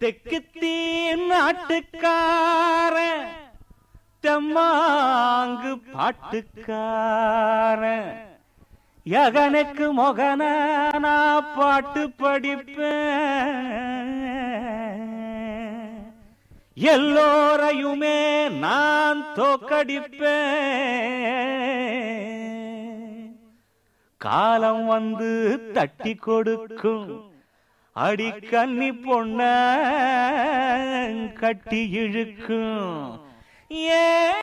தெக்குத்தீ நாட்டுக்கார தெம்மாங்கு பாட்டுக்கார யகனுக்கு மொகன நான் பாட்டு படிப்பேன் எல்லோரையுமே நான் தோக்கடிப்பேன் காலம் வந்து தட்டி கொடுக்கும் அடி கன்னி பொண்ண கட்டி இழுக்கும் ஏ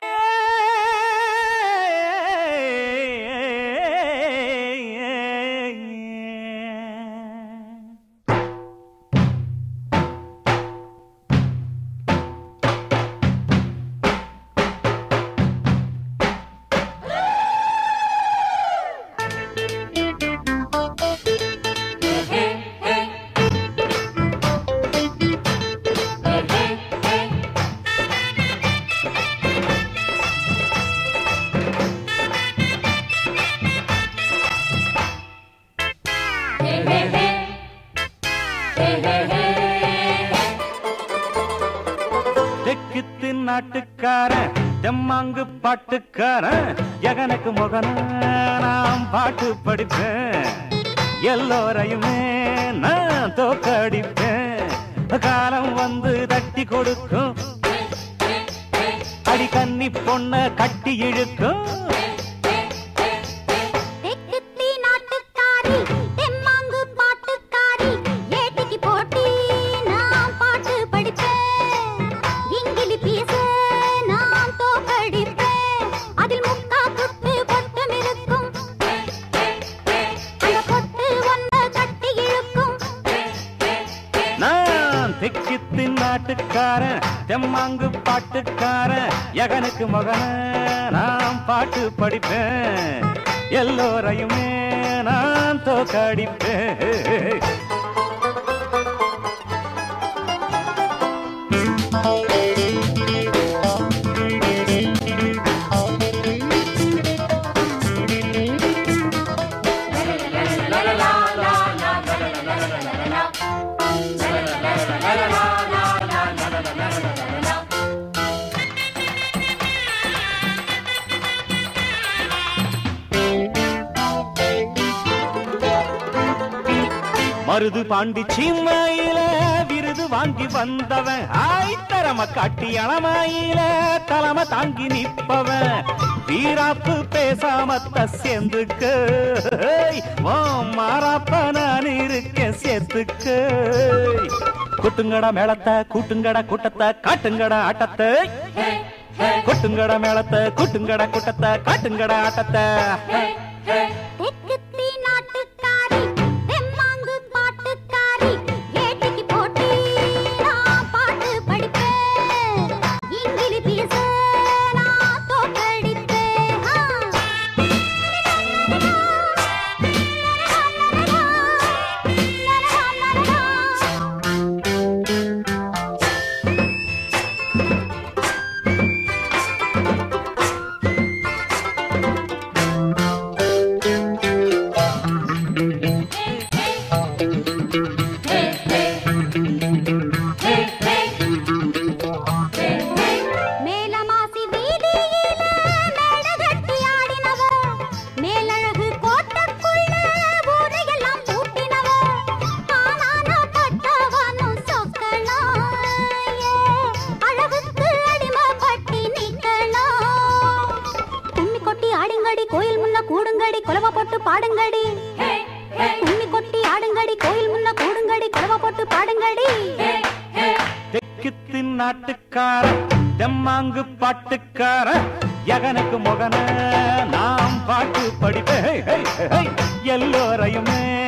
தெக்குத்து நாட்டுக்காரன் தெம்மாங்கு பாட்டுக்காரன் எகனுக்கு முகன நான் பாட்டு படிப்பேன் எல்லோரையுமே நான் தோக்கடிப்பேன் காலம் வந்து தட்டி கொடுக்கும் அடி கன்னி பொண்ண கட்டி இழுக்கும் தெக்குத்தி நாட்டுக்காரி தெம்மாங்கு பாட்டுக்காரி ஏட்டிக்கு போட்டி நான் பாட்டு படிப்பேன் இங்கிலி பீச நான் தோக்கடிப்பேன் அதில் முக்கா புட்டு பொட்டும் இருக்கும் அந்த பொட்டு ஒன்ன கட்டி இழுக்கும் நான் தெக்குத்து நாட்டுக்காரன் தெம்மாங்கு பாட்டுக்காரன் எகனுக்கு மகன நான் பாட்டு படிப்பேன் எல்லோரையுமே நான் தோக்கடிப்பேன் மருது பாண்டி சீமையில விருது வாங்கி வந்தவன் ஆய்த்தரம காட்டி அளமாயில தலைமை தாங்கி நிப்பவன் வீராப்பு பேசாமத்த சேர்ந்துக்க ஓ மாறாப்ப நான் இருக்கேன் சேர்த்துக்க குட்டுங்கடா மேளத்தை கூட்டுங்கடா கூட்டத்தை காட்டுங்கடா ஆட்டத்தை கொட்டுங்கடா மேளத்தை கூட்டுங்கடா கூட்டத்தை காட்டுங்கடா ஆட்டத்தை தெக்குத்தி நாட்டுக்காரி தெம்மாங்கு பாட்டுக்காரி ஏட்டிக்கு போட்டி நான் பாட்டு படிப்பேன் இங்கிலி பீச நான் தோக்கடிப்பேன் ஆ. மேலமாசி வீதியில மேடகட்டி ஆடினவ மேலழகு கோட்டக்குள்ள ஊரையெல்லாம் பூட்டினவ ஆனான பட்டவனும் சொக்கலாம் அழகுக்கு அடிமைப்பட்டி நிக்கலாம் கும்மி கொட்டி ஆடுங்கடி கோயில் முன்ன கூடுங்கடி குலவ போட்டு பாடுங்கடி கும்மி கொட்டி ஆடுங்கடி கோயில் முன்ன கூடுங்கடி குலவ போட்டு பாடுங்கடி தெக்குத்து நாட்டுக்காரன் தெம்மாங்கு பாட்டுக்காரன் எகனுக்கு முகன நாம் பாட்டு படிப்பேன் ஹே, ஹே, ஹே. எல்லோரையுமே